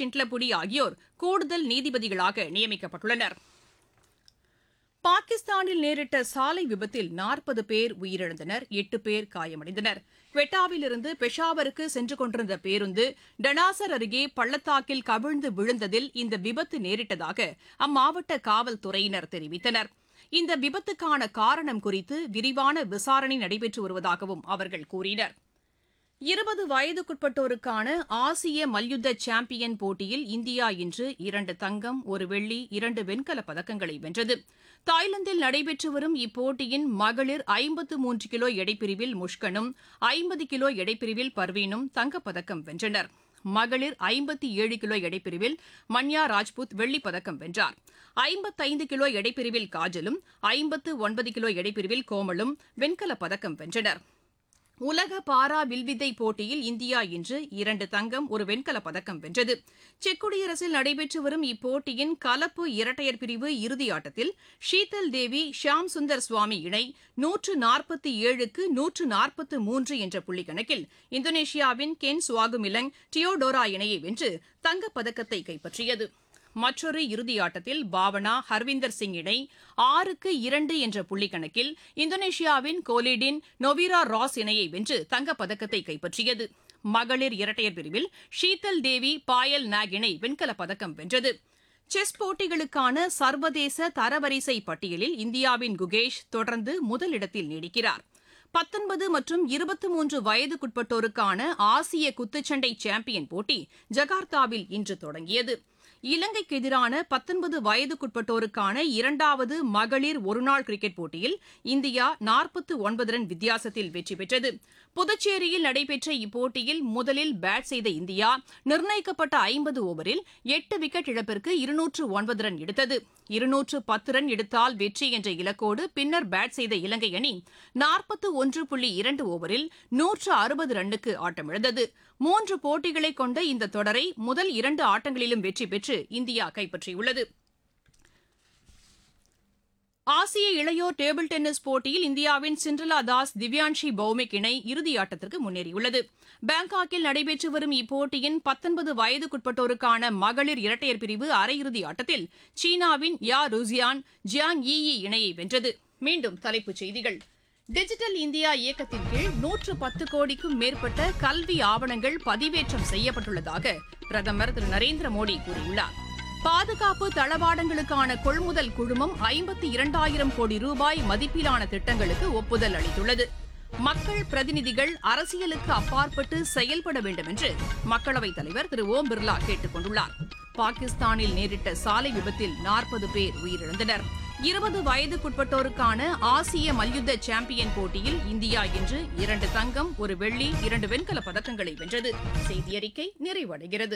சின்ட்லபுடி ஆகியோர் கூடுதல் நீதிபதிகளாக நியமிக்கப்பட்டுள்ளனர் பாகிஸ்தானில் நேரிட்ட சாலை விபத்தில் நாற்பது பேர் உயிரிழந்தனர் எட்டு பேர் காயமடைந்தனர் குவெட்டாவிலிருந்து பெஷாவருக்கு சென்று கொண்டிருந்த பேருந்து டனாசர் அருகே பள்ளத்தாக்கில் கவிழ்ந்து விழுந்ததில் இந்த விபத்து நேரிட்டதாக அம்மாவட்ட காவல்துறையினர் தெரிவித்தனர் இந்த விபத்துக்கான காரணம் குறித்து விரிவான விசாரணை நடைபெற்று வருவதாகவும் அவர்கள் கூறினர் இருபது வயதுக்குட்பட்டோருக்கான ஆசிய மல்யுத்த சாம்பியன் போட்டியில் இந்தியா இன்று இரண்டு தங்கம் ஒரு வெள்ளி இரண்டு வெண்கலப் பதக்கங்களை வென்றது தாய்லாந்தில் நடைபெற்று வரும் இப்போட்டியின் மகளிர் ஐம்பத்து மூன்று கிலோ எடைப்பிரிவில் முஷ்கனும் ஐம்பது கிலோ எடைப்பிரிவில் பர்வீனும் தங்கப்பதக்கம் வென்றனர் மகளிர் ஐம்பத்தி ஏழு கிலோ எடைப்பிரிவில் மன்யா ராஜ்புத் வெள்ளிப் பதக்கம் வென்றார் ஐம்பத்தைந்து கிலோ எடைப்பிரிவில் காஜலும் ஐம்பத்து ஒன்பது கிலோ எடைப்பிரிவில் கோமலும் வெண்கலப் பதக்கம் வென்றனர் உலக பாரா வில்வித்தை போட்டியில் இந்தியா இன்று இரண்டு தங்கம் ஒரு வெண்கலப் பதக்கம் வென்றது செக் குடியரசில் நடைபெற்று வரும் இப்போட்டியின் கலப்பு இரட்டையர் பிரிவு இறுதி ஆட்டத்தில் ஷீதல் தேவி ஷியாம் சுந்தர் சுவாமி இணை நூற்று நாற்பத்தி ஏழுக்கு நூற்று நாற்பத்து மூன்று என்ற புள்ளி கணக்கில் இந்தோனேஷியாவின் கென் சுவாகுமிலங் டியோடோரா இணையை வென்று தங்கப்பதக்கத்தை கைப்பற்றியது மற்றொரு இறுதியாட்டத்தில் பாவனா ஹர்விந்தர் சிங் இணை ஆறுக்கு இரண்டு என்ற புள்ளி கணக்கில் இந்தோனேஷியாவின் கோலிடின் நொவிரா ராஸ் இணையை வென்று தங்கப்பதக்கத்தை கைப்பற்றியது மகளிர் இரட்டையர் பிரிவில் ஷீதல் தேவி பாயல் நாக் இணை வெண்கலப் பதக்கம் வென்றது செஸ் போட்டிகளுக்கான சர்வதேச தரவரிசை பட்டியலில் இந்தியாவின் குகேஷ் தொடர்ந்து முதலிடத்தில் நீடிக்கிறார் பத்தொன்பது மற்றும் இருபத்தி மூன்று வயதுக்குட்பட்டோருக்கான ஆசிய குத்துச்சண்டை சாம்பியன் போட்டி ஜகார்த்தாவில் இன்று தொடங்கியது இலங்கைக்கு எதிரான பத்தொன்பது வயதுக்குட்பட்டோருக்கான இரண்டாவது மகளிர் ஒருநாள் கிரிக்கெட் போட்டியில் இந்தியா நாற்பத்து ஒன்பது ரன் வித்தியாசத்தில் வெற்றி பெற்றது புதுச்சேரியில் நடைபெற்ற இப்போட்டியில் முதலில் பேட் செய்த இந்தியா நிர்ணயிக்கப்பட்ட ஐம்பது ஓவரில் எட்டு விக்கெட் இழப்பிற்கு இருநூற்று ஒன்பது ரன் எடுத்தது இருநூற்று பத்து ரன் எடுத்தால் வெற்றி என்ற இலக்கோடு பின்னர் பேட் செய்த இலங்கை அணி நாற்பத்து ஒன்று புள்ளி இரண்டு ஓவரில் நூற்று அறுபது ரன்னுக்கு ஆட்டமிழந்தது மூன்று போட்டிகளை கொண்ட இந்த தொடரை முதல் இரண்டு ஆட்டங்களிலும் வெற்றி பெற்று இந்தியா கைப்பற்றியுள்ளது ஆசிய இளையோர் டேபிள் டென்னிஸ் போட்டியில் இந்தியாவின் சிண்ட்ரலா தாஸ் திவ்யான்ஷி பௌமிக் இணை இறுதியாட்டத்திற்கு முன்னேறியுள்ளது பாங்காக்கில் நடைபெற்று வரும் இப்போட்டியின் பத்தொன்பது வயதுக்குட்பட்டோருக்கான மகளிர் இரட்டையர் பிரிவு அரையிறுதி ஆட்டத்தில் சீனாவின் யா ருசியான் ஜியாங் ஈ இணையை வென்றது மீண்டும் தலைப்புச் செய்திகள் டிஜிட்டல் இந்தியா இயக்கத்தின் கீழ் நூற்று பத்து கோடிக்கும் மேற்பட்ட கல்வி ஆவணங்கள் பதிவேற்றம் செய்யப்பட்டுள்ளதாக பிரதமர் திரு நரேந்திர மோடி கூறியுள்ளார் பாதுகாப்பு தளவாடங்களுக்கான கொள்முதல் குழுமம் ஐம்பத்தி இரண்டாயிரம் கோடி ரூபாய் மதிப்பிலான திட்டங்களுக்கு ஒப்புதல் அளித்துள்ளது மக்கள் பிரதிநிதிகள் அரசியலுக்கு அப்பாற்பட்டு செயல்பட வேண்டும் என்று மக்களவைத் தலைவர் திரு ஓம் பிர்லா கேட்டுக் கொண்டுள்ளார் பாகிஸ்தானில் நேரிட்ட சாலை விபத்தில் நாற்பது பேர் உயிரிழந்தனர் இருபது வயதுக்குட்பட்டோருக்கான ஆசிய மல்யுத்த சாம்பியன் போட்டியில் இந்தியா இன்று இரண்டு தங்கம் ஒரு வெள்ளி இரண்டு வெண்கலப் பதக்கங்களை வென்றது செய்தியறிக்கை நிறைவடைகிறது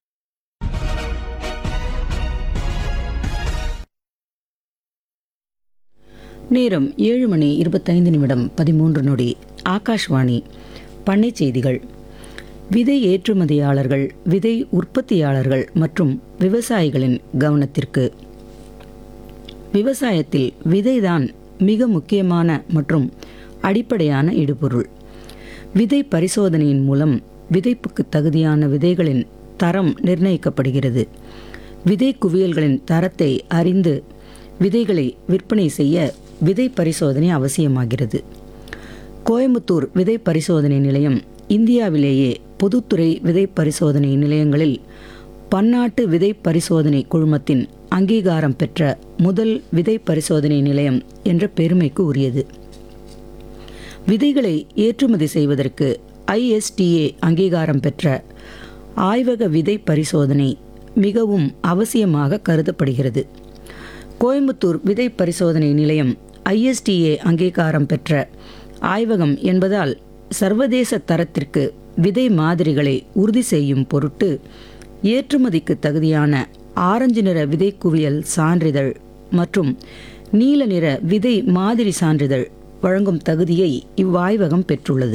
நேரம் ஏழு மணி இருபத்தைந்து நிமிடம் பதிமூன்று நொடி ஆகாஷ்வாணி பண்ணை செய்திகள் விதை ஏற்றுமதியாளர்கள் விதை உற்பத்தியாளர்கள் மற்றும் விவசாயிகளின் கவனத்திற்கு விவசாயத்தில் விதைதான் மிக முக்கியமான மற்றும் அடிப்படையான இடுபொருள் விதை பரிசோதனையின் மூலம் விதைப்புக்கு தகுதியான விதைகளின் தரம் நிர்ணயிக்கப்படுகிறது விதை குவியல்களின் தரத்தை அறிந்து விதைகளை விற்பனை செய்ய விதை பரிசோதனை அவசியமாகிறது கோயம்புத்தூர் விதை பரிசோதனை நிலையம் இந்தியாவிலேயே பொதுத்துறை விதை பரிசோதனை நிலையங்களில் பன்னாட்டு விதை பரிசோதனை குழுமத்தின் அங்கீகாரம் பெற்ற முதல் விதை பரிசோதனை நிலையம் என்ற பெருமைக்கு உரியது விதைகளை ஏற்றுமதி செய்வதற்கு ஐஎஸ்டிஏ அங்கீகாரம் பெற்ற ஆய்வக விதை பரிசோதனை மிகவும் அவசியமாக கருதப்படுகிறது கோயம்புத்தூர் விதை பரிசோதனை நிலையம் ஐஎஸ்டிஏ அங்கீகாரம் பெற்ற ஆய்வகம் என்பதால் சர்வதேச தரத்திற்கு விதை மாதிரிகளை உறுதி செய்யும் பொருட்டு ஏற்றுமதிக்கு தகுதியான ஆரஞ்சு நிற விதை குவியல் சான்றிதழ் மற்றும் நீல நிற விதை மாதிரி சான்றிதழ் வழங்கும் தகுதியை இவ்வாய்வகம் பெற்றுள்ளது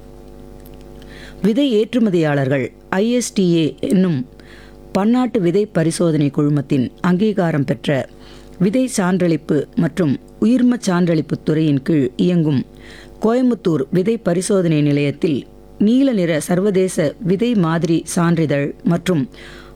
விதை ஏற்றுமதியாளர்கள் ஐஎஸ்டிஏ என்னும் பன்னாட்டு விதை பரிசோதனை குழுமத்தின் அங்கீகாரம் பெற்ற விதை சான்றளிப்பு மற்றும் உயிர்மச் சான்றளிப்பு துறையின் கீழ் இயங்கும் கோயம்புத்தூர் விதை பரிசோதனை நிலையத்தில் நீல நிற சர்வதேச விதை மாதிரி சான்றிதழ் மற்றும்